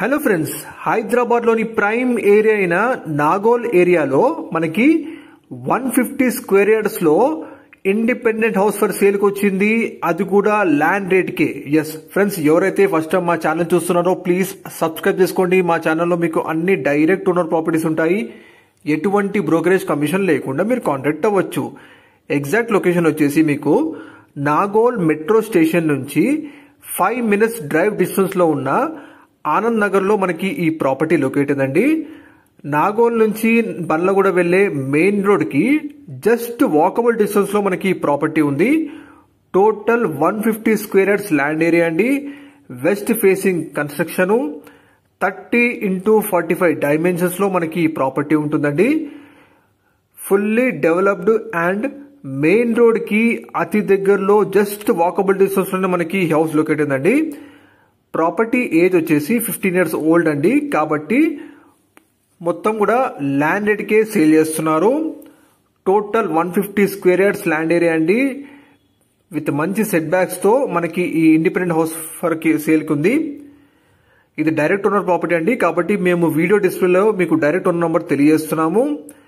hello friends Hyderabad లోని prime area అయిన నాగోల్ ఏరియాలో మనకి వన్ ఫిఫ్టీ స్క్వేర్ యార్డ్స్ లో ఇండిపెండెంట్ హౌస్ ఫర్ సేల్ కి వచ్చింది అది కూడా ల్యాండ్ రేట్ కి ఎస్ ఫ్రెండ్స్ ఎవరైతే ఫస్ట్ టైం మా ఛానల్ చూస్తున్నారో ప్లీజ్ సబ్స్క్రైబ్ చేసుకోండి మా ఛానల్లో మీకు అన్ని డైరెక్ట్ ఓనర్ ప్రాపర్టీస్ ఉంటాయి ఎటువంటి బ్రోకరేజ్ కమిషన్ లేకుండా మీరు కాంటాక్ట్ అవ్వచ్చు ఎగ్జాక్ట్ లొకేషన్ వచ్చేసి మీకు నాగోల్ మెట్రో స్టేషన్ నుంచి ఫైవ్ మినిట్స్ డ్రైవ్ డిస్టెన్స్ లో ఉన్న ఆనంద్ నగర్ లో మనకి ఈ ప్రాపర్టీ లొకేటెడ్ అండి నాగోల్ నుంచి బండ్లగూడ వెళ్లే మెయిన్ రోడ్ కి జస్ట్ వాకబుల్ డిస్టెన్స్ లో మనకి ఈ ప్రాపర్టీ ఉంది total one fifty square yards land area అండి west facing construction thirty into forty five dimensions లో మనకి ఈ ప్రాపర్టీ ఉంటుందండి fully developed and main road కి అతి దగ్గరలో జస్ట్ వాకబుల్ డిస్టెన్స్ లోనే మనకి ఈ హౌస్ లొకేట్ అండి ప్రాపర్టీ ఏజ్ వచ్చేసి ఫిఫ్టీన్ ఇయర్స్ ఓల్డ్ అండి కాబట్టి మొత్తం కూడా ల్యాండ్ రేట్కే సేల్ చేస్తున్నారు total one fifty square yards land area అండి విత్ మంచి సెట్ బ్యాక్స్ తో మనకి ఈ ఇండిపెండెంట్ హౌస్ ఫర్ సేల్ కి ఉంది ఇది డైరెక్ట్ ఓనర్ ప్రాపర్టీ అండి కాబట్టి మేము వీడియో డిస్ప్లేలో మీకు డైరెక్ట్ ఓనర్ నంబర్ తెలియజేస్తున్నాము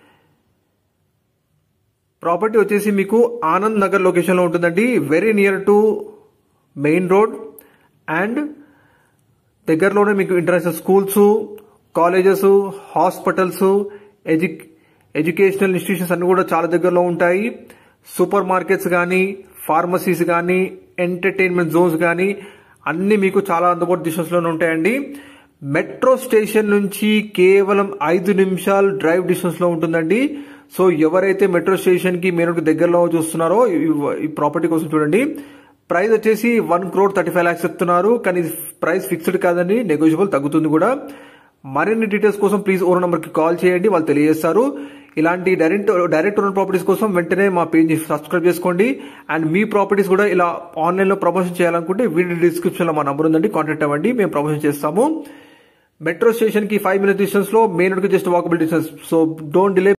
ప్రాపర్టీ వచ్చేసి మీకు ఆనంద్ నగర్ లొకేషన్ లో ఉంటుందండి very near to main road and దగ్గరలోనే మీకు international schools colleges hospitals edu educational institutions అన్ని కూడా చాలా దగ్గరలో ఉంటాయి సూపర్ మార్కెట్స్ కానీ ఫార్మసీస్ కానీ ఎంటర్టైన్మెంట్ జోన్స్ కానీ అన్ని మీకు చాలా అందుబాటు డిస్టెన్స్ లోనే ఉంటాయండి మెట్రో స్టేషన్ నుంచి కేవలం ఐదు నిమిషాలు డ్రైవ్ డిస్టెన్స్ లో ఉంటుందండి సో ఎవరైతే మెట్రో స్టేషన్ కి మీరు దగ్గరలో చూస్తున్నారో ఈ ప్రాపర్టీ కోసం చూడండి ప్రైస్ వచ్చేసి one crore thirty five lakhs చెప్తున్నారు కానీ ప్రైస్ ఫిక్స్డ్ కాదండి నెగోషియబుల్ తగ్గుతుంది కూడా మరిన్ని డీటెయిల్స్ కోసం ప్లీజ్ ఓనర్ నంబర్ కి కాల్ చేయండి వాళ్ళు తెలియజేస్తారు ఇలాంటి డైరెక్ట్ డైరెక్ట్ ఓనర్ ప్రాపర్టీస్ కోసం వెంటనే మా పేజ్ సబ్స్క్రైబ్ చేసుకోండి అండ్ మీ ప్రాపర్టీస్ కూడా ఇలా ఆన్లైన్ లో ప్రమోషన్ చేయాలనుకుంటే వీడియో డిస్క్రిప్షన్ లో మా నంబర్ ఉందండి కాంటాక్ట్ అవ్వండి మేము ప్రమోషన్ చేస్తాము మెట్రో స్టేషన్ కి ఫైవ్ మినిట్స్ డిస్టెన్స్ లో మెయిన్ రోడ్ కి just walkable distance so don't delay